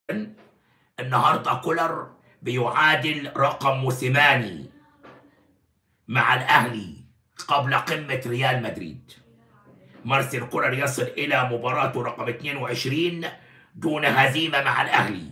النهارده كولر بيعادل رقم موسيماني مع الاهلي قبل قمه ريال مدريد مارسيل كولر يصل الى مباراته رقم 22 دون هزيمه مع الاهلي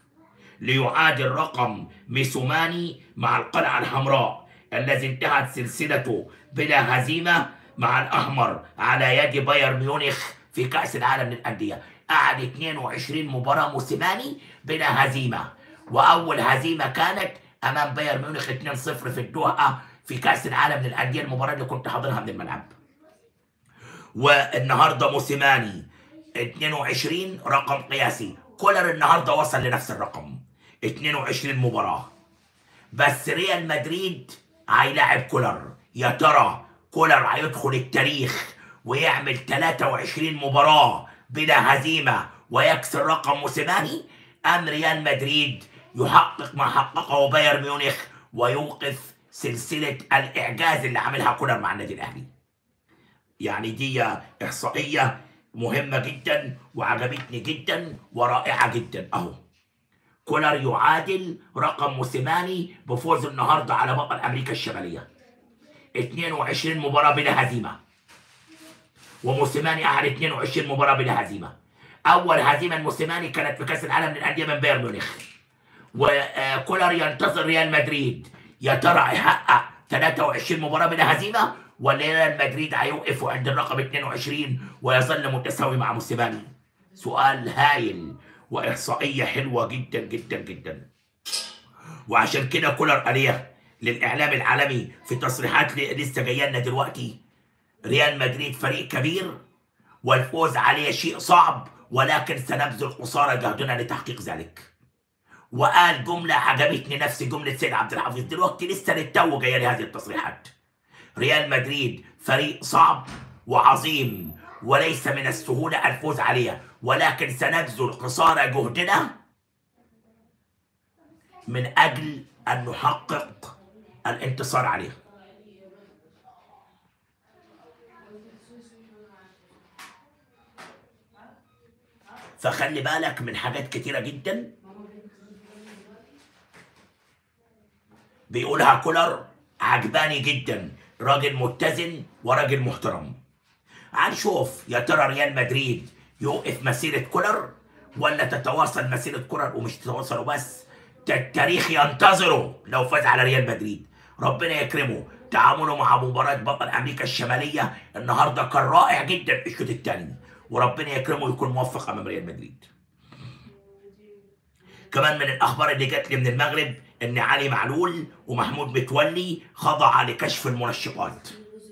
ليعادل رقم ميسوماني مع القلعه الحمراء الذي انتهت سلسلته بلا هزيمه مع الاحمر على يد بايرن ميونخ في كاس العالم للانديه قعد 22 مباراه موسيماني بلا هزيمه واول هزيمه كانت امام بايرن ميونخ 2-0 في الدوحه في كاس العالم للانديه المباراه اللي كنت حاضرها من الملعب والنهارده موسيماني 22 رقم قياسي كولر النهارده وصل لنفس الرقم 22 مباراه بس ريال مدريد هيلاعب كولر يا ترى كولر هيدخل التاريخ ويعمل 23 مباراه بلا هزيمه ويكسر رقم موسيماني ام ريال مدريد يحقق ما حققه بايرن ميونخ ويوقف سلسله الاعجاز اللي عملها كولر مع النادي الاهلي يعني دي احصائيه مهمه جدا وعجبتني جدا ورائعه جدا اهو كولر يعادل رقم موسيماني بفوز النهارده على بطل امريكا الشماليه 22 مباراه بلا هزيمه وموسيماني قعد 22 مباراه بلا هزيمه اول هزيمه موسيماني كانت في كاس العالم للانديه من بايرن ميونخ وكولر ينتظر ريال مدريد يا ترى هيحقق 23 مباراه بلا هزيمه ولا ريال مدريد هيوقف عند الرقم 22 ويظل متساوي مع موسيماني سؤال هايل واحصائيه حلوه جدا جدا جدا وعشان كده كولر قال للاعلام العالمي في تصريحات لسه جايه لنا دلوقتي ريال مدريد فريق كبير والفوز عليه شيء صعب ولكن سنبذل قصارى جهدنا لتحقيق ذلك وقال جملة عجبتني نفس جملة سيد عبد الحفيظ دلوقتي لسه للتو جاية لي هذه التصريحات ريال مدريد فريق صعب وعظيم وليس من السهولة الفوز عليه ولكن سنبذل قصارى جهدنا من أجل أن نحقق الانتصار عليه فخلي بالك من حاجات كتيرة جدا بيقولها كولر عجباني جدا راجل متزن وراجل محترم هنشوف يا ترى ريال مدريد يوقف مسيرة كولر ولا تتواصل مسيرة كولر ومش تتواصل وبس التاريخ ينتظره لو فاز على ريال مدريد ربنا يكرمه تعامله مع مباراة بطل أمريكا الشمالية النهاردة كان رائع جدا في الشوط الثاني وربنا يكرمه يكون موفق أمام ريال مدريد كمان من الأخبار اللي جات لي من المغرب إن علي معلول ومحمود متولي خضع لكشف المنشطات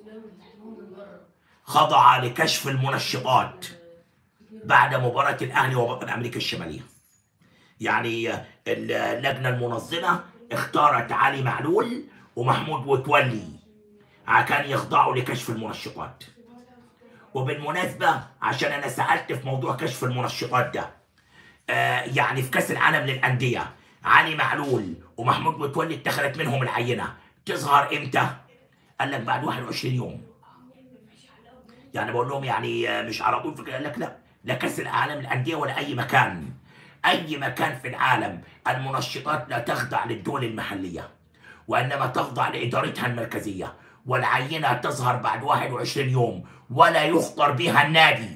خضع لكشف المنشطات بعد مباراة الأهلي وبطل أمريكا الشمالية يعني اللجنة المنظمة اختارت علي معلول ومحمود متولي كان يخضعوا لكشف المنشطات وبالمناسبة عشان أنا سألت في موضوع كشف المنشطات ده آه يعني في كأس العالم للأندية علي معلول ومحمود متولي اتخذت منهم العينة تظهر إمتى؟ قال لك بعد 21 يوم يعني بقول لهم يعني مش على طول فكرة قال لك لا لا كأس العالم للأندية ولا أي مكان أي مكان في العالم المنشطات لا تخضع للدول المحلية وإنما تخضع لإدارتها المركزية والعينة تظهر بعد 21 يوم ولا يخطر بها النادي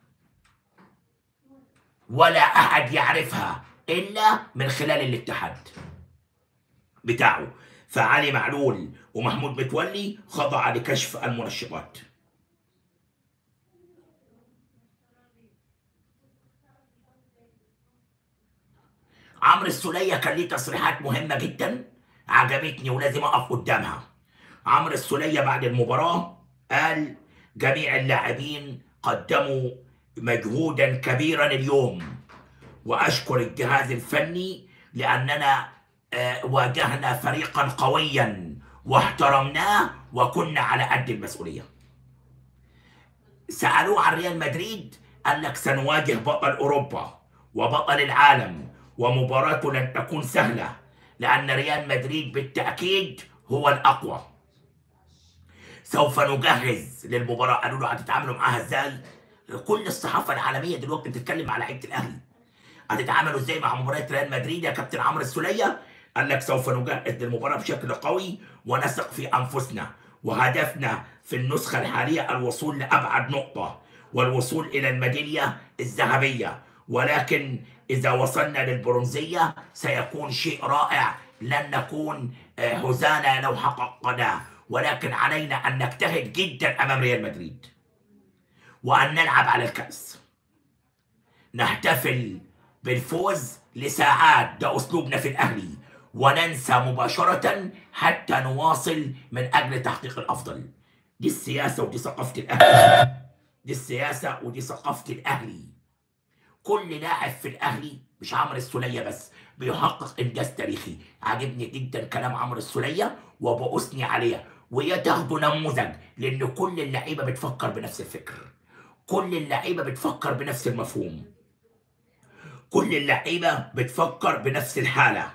ولا أحد يعرفها إلا من خلال الاتحاد بتاعه فعلي معلول ومحمود متولي خضع لكشف المنشطات عمرو السولية كان ليه تصريحات مهمة جدا عجبتني ولازم أقف قدامها عمرو السولية بعد المباراة قال جميع اللاعبين قدموا مجهودا كبيرا اليوم وأشكر الجهاز الفني لأننا واجهنا فريقا قويا واحترمناه وكنا على قد المسؤولية سألوه عن ريال مدريد قال لك سنواجه بطل أوروبا وبطل العالم ومباراته لن تكون سهلة لأن ريال مدريد بالتأكيد هو الأقوى سوف نجهز للمباراة قالوا له هتتعاملوا معاها ازاي كل الصحافة العالمية دلوقتي بتتكلم على لعيبة الأهلي هتتعاملوا ازاي مع مباراه ريال مدريد يا كابتن عمرو السوليه قال لك سوف نجهز للمباراه بشكل قوي ونثق في انفسنا وهدفنا في النسخه الحاليه الوصول لابعد نقطه والوصول الى الميداليه الذهبيه ولكن اذا وصلنا للبرونزيه سيكون شيء رائع لن نكون آه، هزانا لو حققناه ولكن علينا ان نجتهد جدا امام ريال مدريد وان نلعب على الكاس نحتفل بالفوز لساعات ده اسلوبنا في الاهلي وننسى مباشره حتى نواصل من اجل تحقيق الافضل دي السياسه ودي ثقافه الاهلي دي السياسه ودي ثقافه الاهلي كل لاعب في الاهلي مش عمرو السوليه بس بيحقق انجاز تاريخي عاجبني جدا كلام عمرو السوليه وبأثني عليه ويا تاخدوا نموذج لان كل اللعيبه بتفكر بنفس الفكر كل اللعيبه بتفكر بنفس المفهوم كل اللعيبه بتفكر بنفس الحاله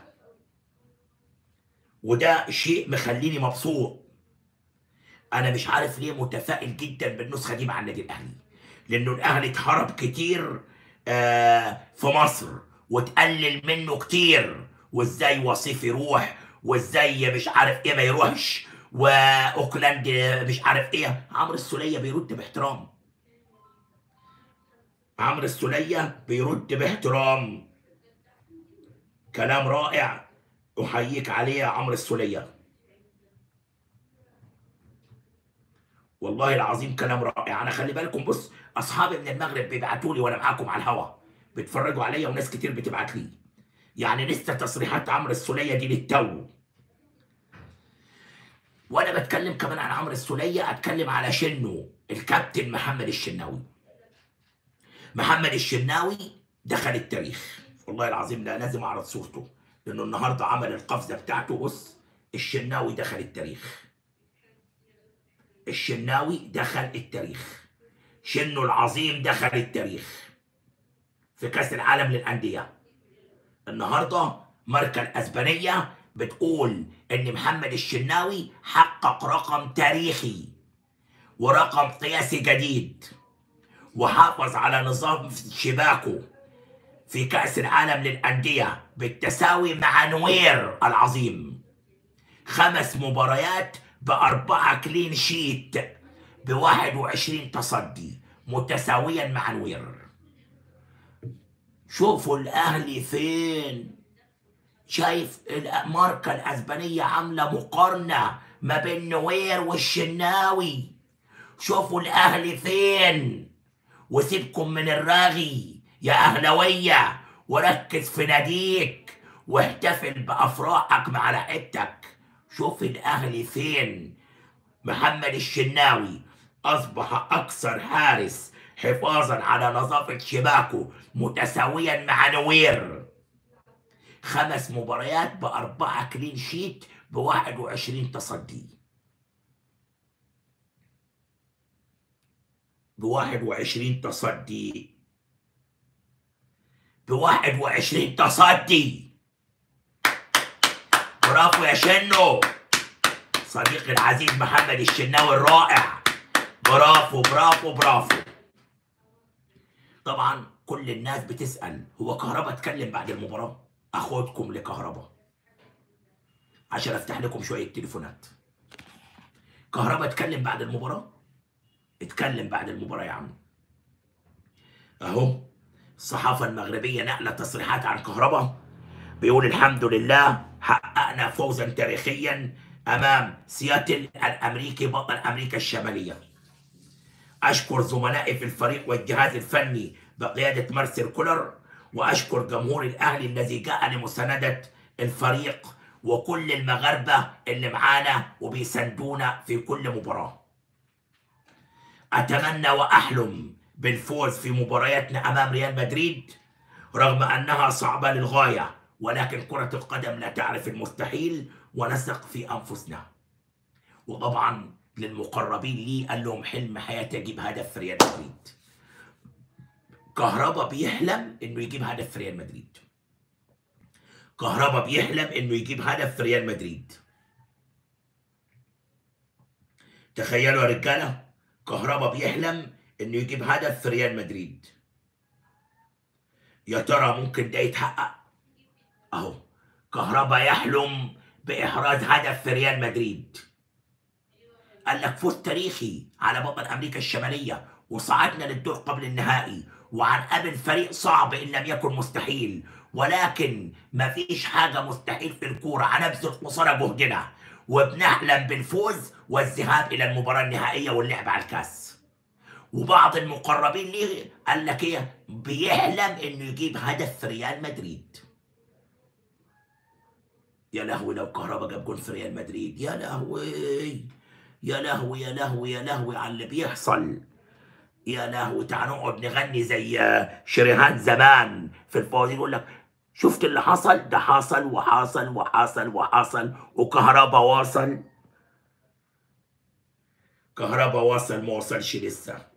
وده شيء مخليني مبسوط انا مش عارف ليه متفائل جدا بالنسخه دي مع النادي الاهلي لانه الاهلي اتهرب كتير آه، في مصر وتقلل منه كتير وازاي وصيف يروح وازاي مش عارف ايه ما يروحش واوكلاند مش عارف ايه عمرو السوليه بيرد باحترام عمرو السوليه بيرد باحترام كلام رائع احييك عليه يا عمرو السوليه والله العظيم كلام رائع انا خلي بالكم بص اصحابي من المغرب بيبعتوا لي وانا معاكم على الهوا بيتفرجوا عليا وناس كتير بتبعت لي يعني لسه تصريحات عمرو السوليه دي للتو وانا بتكلم كمان عن عمرو السوليه اتكلم على شنو الكابتن محمد الشناوي محمد الشناوي دخل التاريخ والله العظيم لا لازم اعرض صورته لانه النهارده عمل القفزه بتاعته بص الشناوي دخل التاريخ الشناوي دخل التاريخ شنو العظيم دخل التاريخ في كاس العالم للانديه النهارده ماركه الاسبانيه بتقول ان محمد الشناوي حقق رقم تاريخي ورقم قياسي جديد وحافظ على نظام شباكه في كأس العالم للأندية بالتساوي مع نوير العظيم خمس مباريات بأربعة كلين شيت بواحد وعشرين تصدي متساويا مع نوير شوفوا الأهلي فين شايف الماركة الأسبانية عاملة مقارنة ما بين نوير والشناوي شوفوا الأهلي فين وسيبكم من الراغي يا أهلوية وركز في ناديك واحتفل بأفراحك مع لعيبتك شوف الأهلي فين محمد الشناوي أصبح أكثر حارس حفاظا على نظافة شباكه متساويا مع نوير خمس مباريات بأربعة كلين شيت بواحد وعشرين تصدي بواحد وعشرين تصدي بواحد وعشرين تصدي برافو يا شنو صديقي العزيز محمد الشناوي الرائع برافو برافو برافو طبعا كل الناس بتسأل هو كهربا اتكلم بعد المباراة اخدكم لكهربا عشان افتح لكم شوية تليفونات كهربا اتكلم بعد المباراة اتكلم بعد المباراة يا عم اهو الصحافة المغربية نقلة تصريحات عن كهربا بيقول الحمد لله حققنا فوزا تاريخيا امام سياتل الامريكي بطل امريكا الشماليه اشكر زملائي في الفريق والجهاز الفني بقياده مارسيل كولر واشكر جمهور الاهلي الذي جاء لمسانده الفريق وكل المغاربه اللي معانا وبيساندونا في كل مباراه اتمنى واحلم بالفوز في مبارياتنا امام ريال مدريد رغم انها صعبه للغايه ولكن كره القدم لا تعرف المستحيل ونثق في انفسنا وطبعا للمقربين لي قال لهم حلم حياتي اجيب هدف في ريال مدريد كهربا بيحلم انه يجيب هدف في ريال مدريد كهربا بيحلم انه يجيب هدف في ريال مدريد تخيلوا يا رجاله كهربا بيحلم انه يجيب هدف في ريال مدريد يا ترى ممكن ده يتحقق اهو كهربا يحلم باحراز هدف في ريال مدريد قال لك فوز تاريخي على بطل امريكا الشماليه وصعدنا للدور قبل النهائي وهنقابل فريق صعب ان لم يكن مستحيل ولكن مفيش حاجه مستحيل في الكوره هنبذل قصارى جهدنا وبنحلم بالفوز والذهاب الى المباراه النهائيه واللعب على الكاس وبعض المقربين ليه قال لك ايه بيحلم انه يجيب هدف في ريال مدريد يا لهوي لو كهربا جاب جول في ريال مدريد يا لهوي يا لهوي يا لهوي يا لهوي على اللي بيحصل يا لهوي تعال نقعد نغني زي شريهان زمان في الفوازير يقول لك شفت اللي حصل ده حصل وحصل وحصل وحصل وكهربا واصل كهربا واصل ما وصلش لسه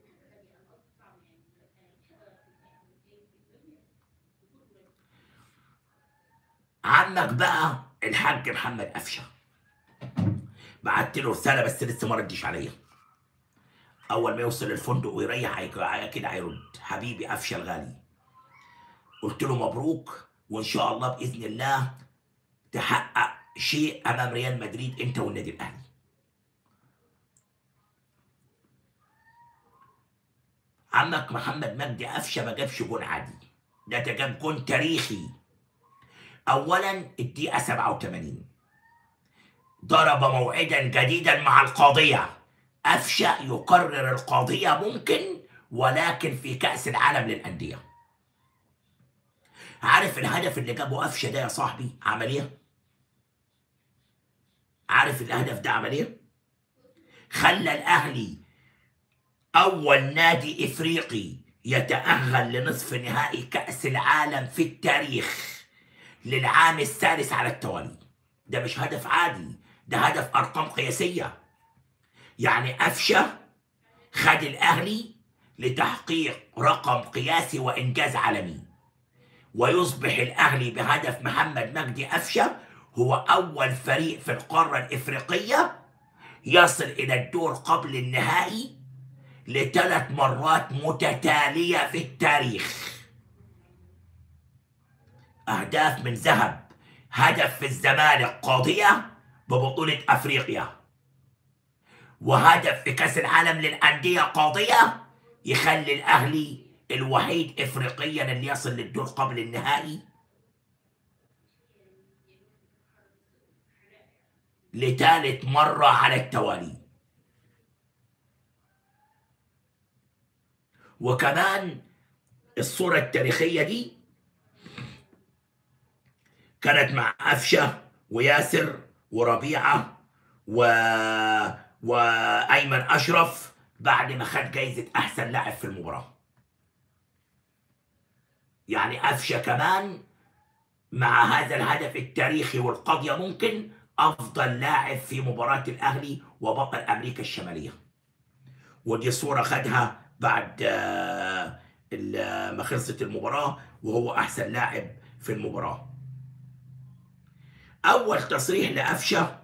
عمك بقى الحاج محمد قفشه بعت له رساله بس لسه ما ردش عليا اول ما يوصل الفندق ويريح هي- كده هيرد حبيبي قفشه الغالي قلت له مبروك وان شاء الله باذن الله تحقق شيء امام ريال مدريد انت والنادي الاهلي عمك محمد مجدي قفشه ما جابش جون عادي ده ده جاب جون تاريخي اولا الدقيقه 87 ضرب موعدا جديدا مع القاضيه قفشه يقرر القضيه ممكن ولكن في كاس العالم للانديه عارف الهدف اللي جابه قفشه ده يا صاحبي عمل ايه عارف الهدف ده عمل ايه خلى الاهلي اول نادي افريقي يتاهل لنصف نهائي كاس العالم في التاريخ للعام الثالث على التوالي ده مش هدف عادي ده هدف ارقام قياسيه يعني قفشه خد الاهلي لتحقيق رقم قياسي وانجاز عالمي ويصبح الاهلي بهدف محمد مجدي قفشه هو اول فريق في القاره الافريقيه يصل الى الدور قبل النهائي لثلاث مرات متتاليه في التاريخ اهداف من ذهب هدف في الزمالك قاضيه ببطوله افريقيا وهدف في كاس العالم للانديه قاضيه يخلي الاهلي الوحيد افريقيا اللي يصل للدور قبل النهائي لثالث مره على التوالي وكمان الصوره التاريخيه دي كانت مع قفشه وياسر وربيعه و... وايمن اشرف بعد ما خد جايزه احسن لاعب في المباراه يعني قفشه كمان مع هذا الهدف التاريخي والقضيه ممكن افضل لاعب في مباراه الاهلي وبطل امريكا الشماليه ودي صوره خدها بعد آه، ال- ما خلصت المباراه وهو احسن لاعب في المباراه اول تصريح لقفشه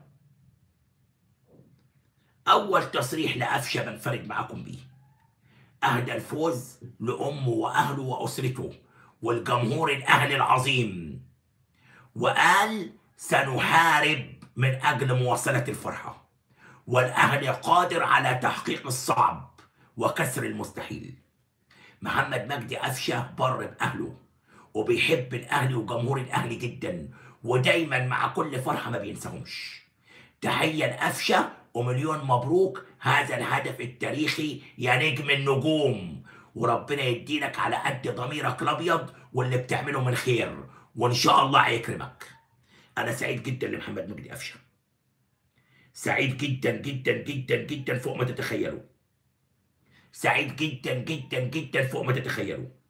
اول تصريح لقفشه بنفرد معاكم بيه اهدى الفوز لامه واهله واسرته والجمهور الاهلي العظيم وقال سنحارب من اجل مواصله الفرحه والاهلي قادر على تحقيق الصعب وكسر المستحيل محمد مجدي قفشه بر باهله وبيحب الاهلي وجمهور الاهلي جدا ودايما مع كل فرحه ما بينساهمش تحيه لقفشه ومليون مبروك هذا الهدف التاريخي يا نجم النجوم وربنا يديلك على قد ضميرك الابيض واللي بتعمله من خير وان شاء الله هيكرمك انا سعيد جدا لمحمد مجدي قفشه سعيد جدا جدا جدا جدا فوق ما تتخيلوا سعيد جدا جدا جدا فوق ما تتخيلوا